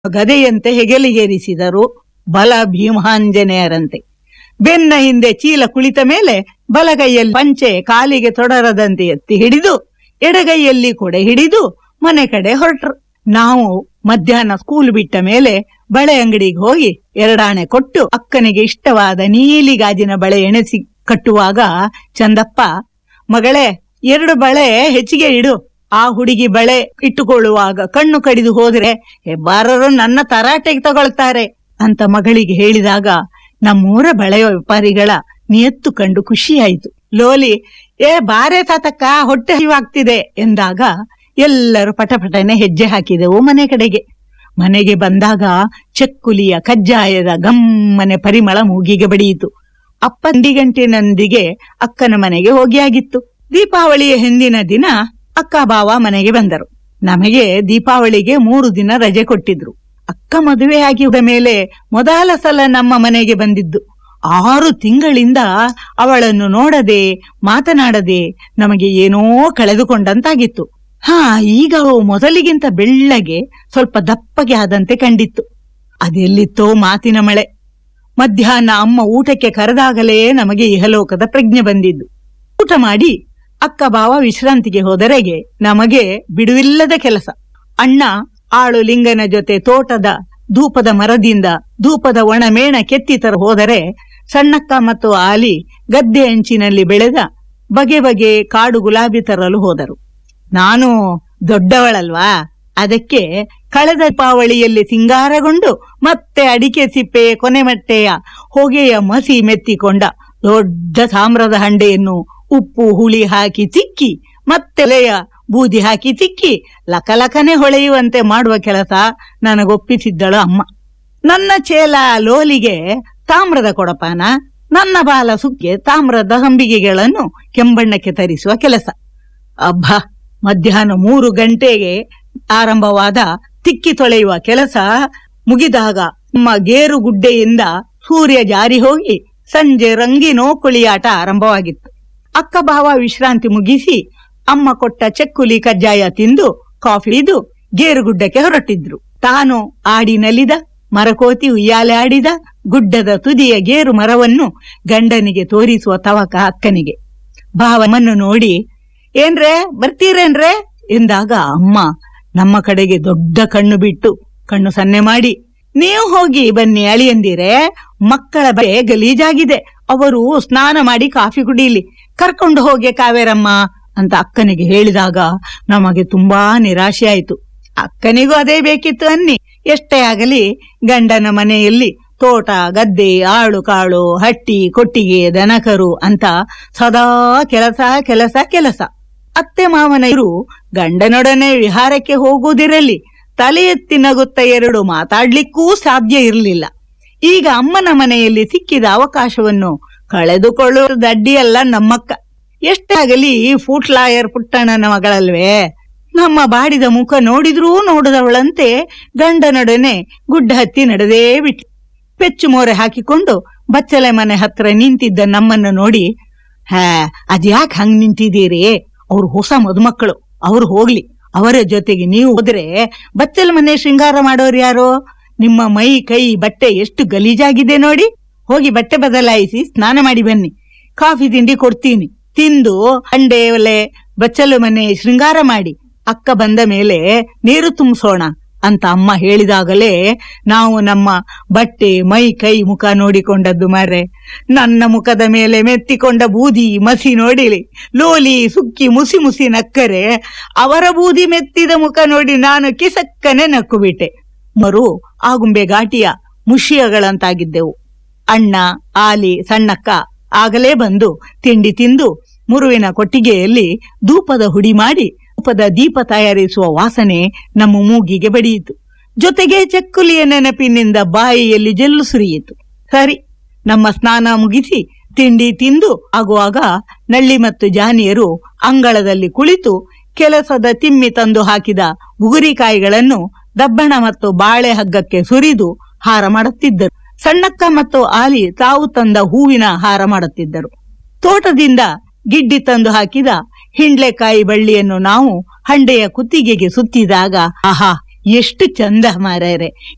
ಗದೆಯಂತೆ ಹೆಗಲಿಗೇರಿಸಿದರು ಬಲ ಭೀಮಾಂಜನೇಯರಂತೆ ಬೆನ್ನ ಹಿಂದೆ ಚೀಲ ಕುಳಿತ ಮೇಲೆ ಬಲಗೈಯಲ್ಲಿ ಪಂಚೆ ಕಾಲಿಗೆ ತೊಡರದಂತೆ ಎತ್ತಿ ಹಿಡಿದು ಎಡಗೈಯಲ್ಲಿ ಕೊಡೆ ಹಿಡಿದು ಮನೆ ಕಡೆ ಹೊರಟ್ರು ನಾವು ಮಧ್ಯಾಹ್ನ ಸ್ಕೂಲ್ ಬಿಟ್ಟ ಮೇಲೆ ಬಳೆ ಅಂಗಡಿಗೆ ಹೋಗಿ ಎರಡಾಣೆ ಕೊಟ್ಟು ಅಕ್ಕನಿಗೆ ಇಷ್ಟವಾದ ನೀಲಿ ಗಾಜಿನ ಬಳೆ ಎಣೆಸಿ ಕಟ್ಟುವಾಗ ಚಂದಪ್ಪ ಮಗಳೇ ಎರಡು ಬಳೆ ಹೆಚ್ಚಿಗೆ ಇಡು ಆ ಹುಡುಗಿ ಬಳೆ ಇಟ್ಟುಕೊಳ್ಳುವಾಗ ಕಣ್ಣು ಕಡಿದು ಹೋದ್ರೆ ಹೆಬ್ಬಾರರು ನನ್ನ ತರಾಟೆಗೆ ತಗೊಳ್ತಾರೆ ಅಂತ ಮಗಳಿಗೆ ಹೇಳಿದಾಗ ನಮ್ಮೂರ ಬಳೆ ವ್ಯಾಪಾರಿಗಳ ನಿಯತ್ತು ಕಂಡು ಖುಷಿಯಾಯಿತು ಲೋಲಿ ಏ ಬಾರೆ ತಾತಕ್ಕ ಹೊಟ್ಟೆ ಹರಿವಾಗ್ತಿದೆ ಎಂದಾಗ ಎಲ್ಲರೂ ಪಟಪಟನೆ ಹೆಜ್ಜೆ ಹಾಕಿದೆವು ಮನೆ ಕಡೆಗೆ ಮನೆಗೆ ಬಂದಾಗ ಚಕ್ಕುಲಿಯ ಕಜ್ಜಾಯದ ಗಮ್ಮನೆ ಪರಿಮಳ ಮೂಗಿಗೆ ಬಡಿಯಿತು ಅಪ್ಪ ಗಂಟಿನೊಂದಿಗೆ ಅಕ್ಕನ ಮನೆಗೆ ಹೋಗಿಯಾಗಿತ್ತು ದೀಪಾವಳಿಯ ಹಿಂದಿನ ದಿನ ಅಕ್ಕ ಬಾವ ಮನೆಗೆ ಬಂದರು ನಮಗೆ ದೀಪಾವಳಿಗೆ ಮೂರು ದಿನ ರಜೆ ಕೊಟ್ಟಿದ್ರು ಅಕ್ಕ ಮದುವೆಯಾಗಿ ಹೋದ ಮೇಲೆ ಮೊದಲ ಸಲ ನಮ್ಮ ಮನೆಗೆ ಬಂದಿದ್ದು ಆರು ತಿಂಗಳಿಂದ ಅವಳನ್ನು ನೋಡದೆ ಮಾತನಾಡದೆ ನಮಗೆ ಏನೋ ಕಳೆದುಕೊಂಡಂತಾಗಿತ್ತು ಹಾ ಈಗ ಅವಳು ಮೊದಲಿಗಿಂತ ಬೆಳ್ಳಗೆ ಸ್ವಲ್ಪ ದಪ್ಪಗೆ ಆದಂತೆ ಕಂಡಿತ್ತು ಅದೆಲ್ಲಿತ್ತೋ ಮಾತಿನ ಮಳೆ ಮಧ್ಯಾಹ್ನ ಅಮ್ಮ ಊಟಕ್ಕೆ ಕರೆದಾಗಲೇ ನಮಗೆ ಇಹಲೋಕದ ಪ್ರಜ್ಞೆ ಬಂದಿದ್ದು ಊಟ ಮಾಡಿ ಅಕ್ಕ ಬಾವ ವಿಶ್ರಾಂತಿಗೆ ಹೋದರೆಗೆ ನಮಗೆ ಬಿಡುವಿಲ್ಲದ ಕೆಲಸ ಅಣ್ಣ ಆಳು ಲಿಂಗನ ಜೊತೆ ತೋಟದ ಧೂಪದ ಮರದಿಂದ ಧೂಪದ ಒಣಮೇಣ ಕೆತ್ತಿ ತರ ಹೋದರೆ ಸಣ್ಣಕ್ಕ ಮತ್ತು ಆಲಿ ಗದ್ದೆ ಅಂಚಿನಲ್ಲಿ ಬೆಳೆದ ಬಗೆ ಬಗೆ ಕಾಡು ಗುಲಾಬಿ ತರಲು ಹೋದರು ನಾನು ದೊಡ್ಡವಳಲ್ವಾ ಅದಕ್ಕೆ ಕಳೆದ ದೀಪಾವಳಿಯಲ್ಲಿ ಸಿಂಗಾರಗೊಂಡು ಮತ್ತೆ ಅಡಿಕೆ ಸಿಪ್ಪೆ ಕೊನೆಮಟ್ಟೆಯ ಹೊಗೆಯ ಮಸಿ ಮೆತ್ತಿಕೊಂಡ ದೊಡ್ಡ ತಾಮ್ರದ ಹಂಡೆಯನ್ನು ಉಪ್ಪು ಹುಳಿ ಹಾಕಿ ತಿಕ್ಕಿ ಮತ್ತೆ ಎಲೆಯ ಬೂದಿ ಹಾಕಿ ತಿಕ್ಕಿ ಲಕಲಕನೆ ಹೊಳೆಯುವಂತೆ ಮಾಡುವ ಕೆಲಸ ನನಗೊಪ್ಪಿಸಿದ್ದಳು ಅಮ್ಮ ನನ್ನ ಚೇಲ ಲೋಲಿಗೆ ತಾಮ್ರದ ಕೊಡಪಾನ ನನ್ನ ಬಾಲ ಸುಕ್ಕೆ ತಾಮ್ರದ ಹಂಬಿಗೆಗಳನ್ನು ಕೆಂಬಣ್ಣಕ್ಕೆ ತರಿಸುವ ಕೆಲಸ ಅಬ್ಬ ಮಧ್ಯಾಹ್ನ ಮೂರು ಗಂಟೆಗೆ ಆರಂಭವಾದ ತಿಕ್ಕಿ ತೊಳೆಯುವ ಕೆಲಸ ಮುಗಿದಾಗ ನಮ್ಮ ಗೇರು ಗುಡ್ಡೆಯಿಂದ ಸೂರ್ಯ ಜಾರಿ ಹೋಗಿ ಸಂಜೆ ರಂಗಿನೋ ಕುಳಿಯಾಟ ಆರಂಭವಾಗಿತ್ತು ಅಕ್ಕ ಭಾವ ವಿಶ್ರಾಂತಿ ಮುಗಿಸಿ ಅಮ್ಮ ಕೊಟ್ಟ ಚಕ್ಕುಲಿ ಕಜ್ಜಾಯ ತಿಂದು ಕಾಫಿ ಇದು ಗೇರುಗುಡ್ಡಕ್ಕೆ ಹೊರಟಿದ್ರು ತಾನು ಆಡಿ ನಲಿದ ಮರಕೋತಿ ಉಯ್ಯಾಲೆ ಆಡಿದ ಗುಡ್ಡದ ತುದಿಯ ಗೇರು ಮರವನ್ನು ಗಂಡನಿಗೆ ತೋರಿಸುವ ತವಕ ಅಕ್ಕನಿಗೆ ಭಾವನನ್ನು ನೋಡಿ ಏನ್ರೇ ಬರ್ತೀರೇನ್ರೇ ಎಂದಾಗ ಅಮ್ಮ ನಮ್ಮ ಕಡೆಗೆ ದೊಡ್ಡ ಕಣ್ಣು ಬಿಟ್ಟು ಕಣ್ಣು ಸನ್ನೆ ಮಾಡಿ ನೀವು ಹೋಗಿ ಬನ್ನಿ ಅಳಿಯಂದಿರೆ ಮಕ್ಕಳ ಬಗೆ ಗಲೀಜಾಗಿದೆ ಅವರು ಸ್ನಾನ ಮಾಡಿ ಕಾಫಿ ಕುಡೀಲಿ ಕರ್ಕೊಂಡು ಹೋಗಿ ಕಾವೇರಮ್ಮ ಅಂತ ಅಕ್ಕನಿಗೆ ಹೇಳಿದಾಗ ನಮಗೆ ತುಂಬಾ ನಿರಾಶೆ ಆಯ್ತು ಅಕ್ಕನಿಗೂ ಅದೇ ಬೇಕಿತ್ತು ಅನ್ನಿ ಎಷ್ಟೇ ಆಗಲಿ ಗಂಡನ ಮನೆಯಲ್ಲಿ ತೋಟ ಗದ್ದೆ ಆಳು ಕಾಳು ಹಟ್ಟಿ ಕೊಟ್ಟಿಗೆ ದನಕರು ಅಂತ ಸದಾ ಕೆಲಸ ಕೆಲಸ ಕೆಲಸ ಅತ್ತೆ ಮಾವನರು ಗಂಡನೊಡನೆ ವಿಹಾರಕ್ಕೆ ಹೋಗುವುದಿರಲಿ ತಲೆ ಎತ್ತಿ ನಗುತ್ತ ಎರಡು ಮಾತಾಡ್ಲಿಕ್ಕೂ ಸಾಧ್ಯ ಇರಲಿಲ್ಲ ಈಗ ಅಮ್ಮನ ಮನೆಯಲ್ಲಿ ಸಿಕ್ಕಿದ ಅವಕಾಶವನ್ನು ಕಳೆದುಕೊಳ್ಳುವುದು ಅಡ್ಡಿಯಲ್ಲ ನಮ್ಮಕ್ಕ ಎಷ್ಟೇ ಆಗಲಿ ಫೂಟ್ ಲಾಯರ್ ಪುಟ್ಟಣ್ಣನ ಮಗಳಲ್ವೇ ನಮ್ಮ ಬಾಡಿದ ಮುಖ ನೋಡಿದ್ರೂ ನೋಡದವಳಂತೆ ಗಂಡನೊಡನೆ ಗುಡ್ಡ ಹತ್ತಿ ನಡೆದೇ ಬಿಟ್ಟು ಪೆಚ್ಚು ಮೋರೆ ಹಾಕಿಕೊಂಡು ಬಚ್ಚಲೆ ಮನೆ ಹತ್ರ ನಿಂತಿದ್ದ ನಮ್ಮನ್ನು ನೋಡಿ ಹಾ ಅದ್ಯಾಕ್ ಹಂಗ್ ನಿಂತಿದ್ದೀರಿ ಅವ್ರು ಹೊಸ ಮದುಮಕ್ಕಳು ಅವ್ರು ಹೋಗ್ಲಿ ಅವರ ಜೊತೆಗೆ ನೀವು ಹೋದ್ರೆ ಬಚ್ಚಲ ಮನೆ ಶೃಂಗಾರ ಮಾಡೋರು ಯಾರು ನಿಮ್ಮ ಮೈ ಕೈ ಬಟ್ಟೆ ಎಷ್ಟು ಗಲೀಜಾಗಿದೆ ನೋಡಿ ಹೋಗಿ ಬಟ್ಟೆ ಬದಲಾಯಿಸಿ ಸ್ನಾನ ಮಾಡಿ ಬನ್ನಿ ಕಾಫಿ ತಿಂಡಿ ಕೊಡ್ತೀನಿ ತಿಂದು ಅಂಡೆ ಒಲೆ ಬಚ್ಚಲು ಮನೆ ಶೃಂಗಾರ ಮಾಡಿ ಅಕ್ಕ ಬಂದ ಮೇಲೆ ನೀರು ತುಂಬಿಸೋಣ ಅಂತ ಅಮ್ಮ ಹೇಳಿದಾಗಲೇ ನಾವು ನಮ್ಮ ಬಟ್ಟೆ ಮೈ ಕೈ ಮುಖ ನೋಡಿಕೊಂಡದ್ದು ಮಾರೆ ನನ್ನ ಮುಖದ ಮೇಲೆ ಮೆತ್ತಿಕೊಂಡ ಬೂದಿ ಮಸಿ ನೋಡಿಲಿ ಲೋಲಿ ಸುಕ್ಕಿ ಮುಸಿ ಮುಸಿ ನಕ್ಕರೆ ಅವರ ಬೂದಿ ಮೆತ್ತಿದ ಮುಖ ನೋಡಿ ನಾನು ಕಿಸಕ್ಕನೆ ನಕ್ಕು ಬಿಟ್ಟೆ ಮರು ಆಗುಂಬೆ ಘಾಟಿಯ ಮುಷಿಯಗಳಂತಾಗಿದ್ದೆವು ಅಣ್ಣ ಆಲಿ ಸಣ್ಣಕ್ಕ ಆಗಲೇ ಬಂದು ತಿಂಡಿ ತಿಂದು ಮುರುವಿನ ಕೊಟ್ಟಿಗೆಯಲ್ಲಿ ಧೂಪದ ಹುಡಿ ಮಾಡಿ ಧೂಪದ ದೀಪ ತಯಾರಿಸುವ ವಾಸನೆ ನಮ್ಮ ಮೂಗಿಗೆ ಬಡಿಯಿತು ಜೊತೆಗೆ ಚಕ್ಕುಲಿಯ ನೆನಪಿನಿಂದ ಬಾಯಿಯಲ್ಲಿ ಜಲ್ಲು ಸುರಿಯಿತು ಸರಿ ನಮ್ಮ ಸ್ನಾನ ಮುಗಿಸಿ ತಿಂಡಿ ತಿಂದು ಆಗುವಾಗ ನಳ್ಳಿ ಮತ್ತು ಜಾನಿಯರು ಅಂಗಳದಲ್ಲಿ ಕುಳಿತು ಕೆಲಸದ ತಿಮ್ಮಿ ತಂದು ಹಾಕಿದ ಉಗುರಿಕಾಯಿಗಳನ್ನು ದಬ್ಬಣ ಮತ್ತು ಬಾಳೆ ಹಗ್ಗಕ್ಕೆ ಸುರಿದು ಹಾರ ಮಾಡುತ್ತಿದ್ದರು ಸಣ್ಣಕ್ಕ ಮತ್ತು ಆಲಿ ತಾವು ತಂದ ಹೂವಿನ ಹಾರ ಮಾಡುತ್ತಿದ್ದರು ತೋಟದಿಂದ ಗಿಡ್ಡಿ ತಂದು ಹಾಕಿದ ಹಿಂಡ್ಲೆಕಾಯಿ ಬಳ್ಳಿಯನ್ನು ನಾವು ಹಂಡೆಯ ಕುತ್ತಿಗೆಗೆ ಸುತ್ತಿದಾಗ ಆಹಾ ಎಷ್ಟು ಚಂದ ಮಾರಾಯರೆ